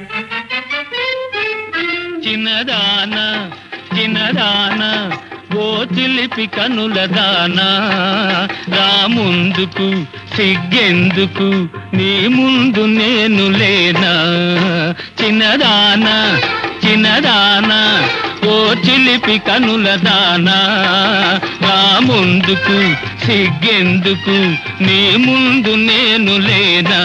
చిన్నదాన చిన్నదాన ఓ చిలిపి కనుల దానా రాముందుకు సిగ్గెందుకు నీ ముందు నేను లేనా చిన్నదాన చిన్నదాన ఓ చిలిపి కనుల దానా రాముందుకు సిగ్గెందుకు నీ ముందు నేను లేనా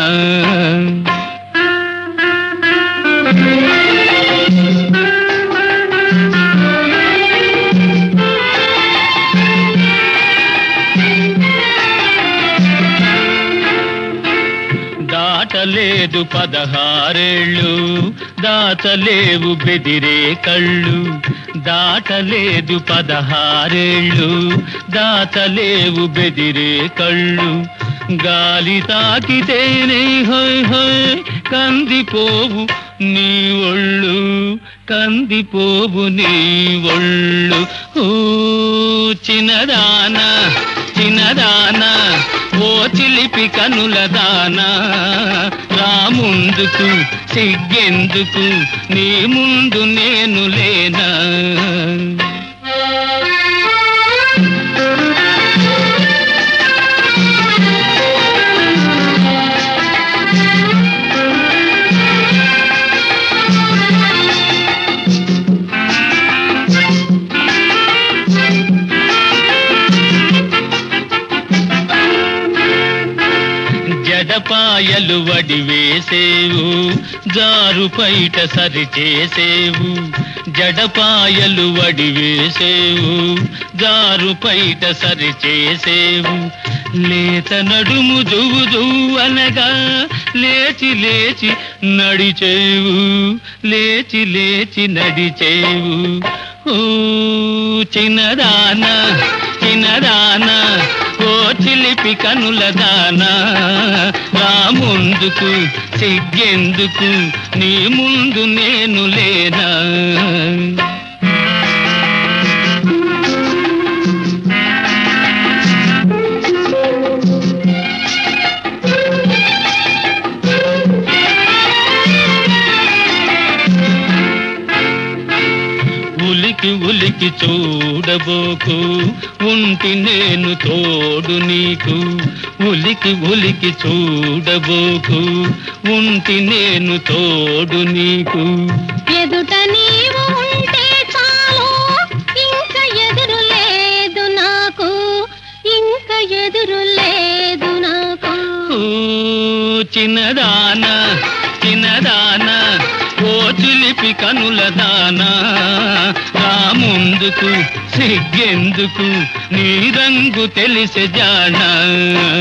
దాటలేదు పదహారేళ్ళు దాచలేవు బెదిరే కళ్ళు దాటలేదు పదహారేళ్ళు దాచలేవు బెదిరే కళ్ళు గాలి తాకితేనే హోయ్ హోయ్ కందిపోవు నీ ఒళ్ళు కందిపోవు నీ ఒళ్ళు ఓ చిన్నదాన చిన్నదాన ఓ చిలిపి కనుల దానా రాముందుకు సిగ్గెందుకు నీ ముందు నేను లేనా జడపాయలు వడి వేసేవు జారు పైట సరి చేసేవు జడపాయలు వడి వేసేవు జారు పైట సరి చేసేవు లేత నడుము దువ్వు దువ్వు అనగా లేచి లేచి నడిచేవు లేచి లేచి నడిచేవు ఓ చిన్నదాన చిన్నదాన ఓ చిలిపి కనుల దానా రాముందుకు సిగ్గెందుకు నీ ముందు నేను లేనా ఉలికి ఉలికి చూడబోకు ఉంటి నేను తోడు నీకు ఉలికి ఉలికి చూడబోకు ఉంటి నేను తోడు నీకు ఎదుట నీవు ఉంటే చాలు ఇంక ఎదురు లేదు నాకు ఇంక ఎదురు లేదు నాకు ఓ చిన్నదాన చిన్నదాన ఓ చిలిపి కనుల దానా రాముందుకు సిగ్గెందుకు నీ రంగు తెలిసే జానా